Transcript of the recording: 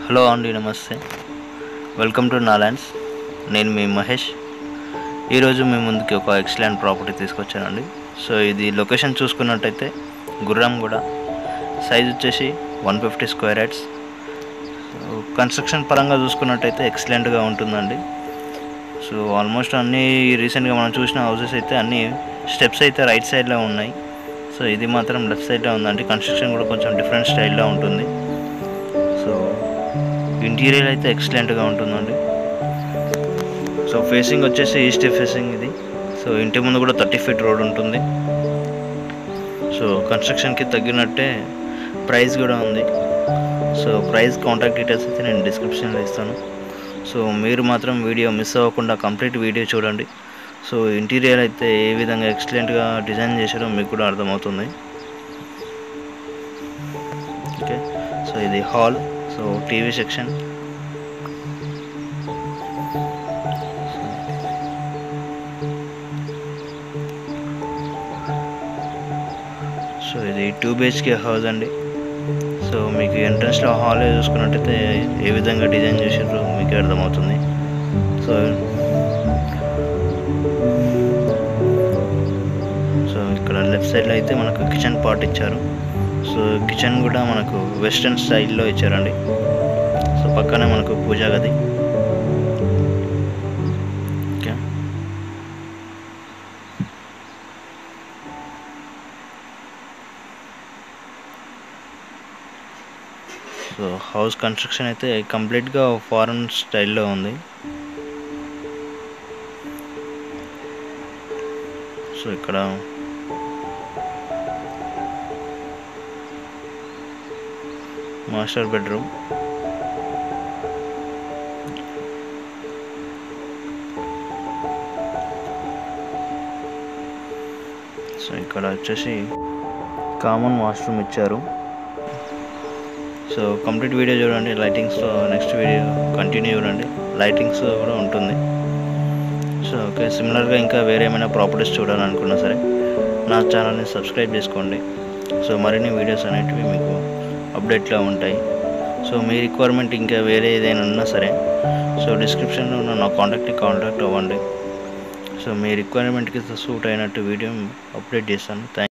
hello అండి నమస్తే welcome to నాలాండ్స్ నేను మీ మహేష్ ఈరోజు మీ ముందుకి ఒక ఎక్సలెంట్ ప్రాపర్టీ తీసుకొచ్చానండి సో ఇది లొకేషన్ చూసుకున్నట్టయితే గుర్రంగూడ సైజ్ వచ్చేసి one fifty square yards so construction పరంగా చూసుకున్నట్టయితే ఎక్సలెంట్గా ఉంటుందండి సో ఆల్మోస్ట్ అన్నీ రీసెంట్గా మనం చూసిన హౌసెస్ అయితే అన్నీ స్టెప్స్ అయితే రైట్ సైడ్లో ఉన్నాయి సో ఇది మాత్రం లెఫ్ట్ సైడ్లో ఉందండి కన్స్ట్రక్షన్ కూడా కొంచెం డిఫరెంట్ స్టైల్లో ఉంటుంది సో ఇంటీరియర్ అయితే ఎక్సలెంట్గా ఉంటుందండి సో ఫేసింగ్ వచ్చేసి ఈస్ట్ ఫేసింగ్ ఇది సో ఇంటి ముందు కూడా థర్టీ ఫీట్ రోడ్ ఉంటుంది సో కన్స్ట్రక్షన్కి తగ్గినట్టే ప్రైస్ కూడా ఉంది సో ప్రైస్ కాంటాక్ట్ డీటెయిల్స్ అయితే నేను డిస్క్రిప్షన్లో ఇస్తాను సో మీరు మాత్రం వీడియో మిస్ అవ్వకుండా కంప్లీట్ వీడియో చూడండి సో ఇంటీరియర్ అయితే ఏ విధంగా ఎక్సలెంట్గా డిజైన్ చేశారో మీకు కూడా అర్థమవుతుంది ఓకే సో ఇది hall so TV section so ఇది టూ బిహెచ్కే హౌస్ అండి సో మీకు ఎంట్రన్స్లో హాల్ చూసుకున్నట్టయితే ఏ విధంగా డిజైన్ చేసారో మీకు అర్థమవుతుంది సో సో ఇక్కడ లెఫ్ట్ సైడ్లో అయితే మనకు కిచెన్ పార్ట్ ఇచ్చారు సో కిచెన్ కూడా మనకు వెస్ట్రన్ స్టైల్లో ఇచ్చారండి సో పక్కనే మనకు పూజా గది ఓకే సో హౌస్ కన్స్ట్రక్షన్ అయితే కంప్లీట్గా ఫారెన్ స్టైల్లో ఉంది సో ఇక్కడ మాస్టర్ బెడ్రూమ్ సో ఇక్కడ వచ్చేసి కామన్ వాష్రూమ్ ఇచ్చారు సో కంప్లీట్ వీడియో చూడండి లైటింగ్స్తో నెక్స్ట్ వీడియో కంటిన్యూ చూడండి లైటింగ్స్ కూడా ఉంటుంది సో ఓకే సిమిలర్గా ఇంకా వేరే ఏమైనా ప్రాపర్టీస్ చూడాలనుకున్నా సరే నా ఛానల్ని సబ్స్క్రైబ్ చేసుకోండి సో మరిన్ని వీడియోస్ అనేటివి మీకు అప్డేట్లో ఉంటాయి సో మీ రిక్వైర్మెంట్ ఇంకా వేరే ఏదైనా ఉన్నా సరే సో డిస్క్రిప్షన్లో ఉన్న నా కాంటాక్ట్ని కాంటాక్ట్ అవ్వండి సో మీ రిక్వైర్మెంట్కి సూట్ అయినట్టు వీడియో అప్డేట్ చేస్తాను థ్యాంక్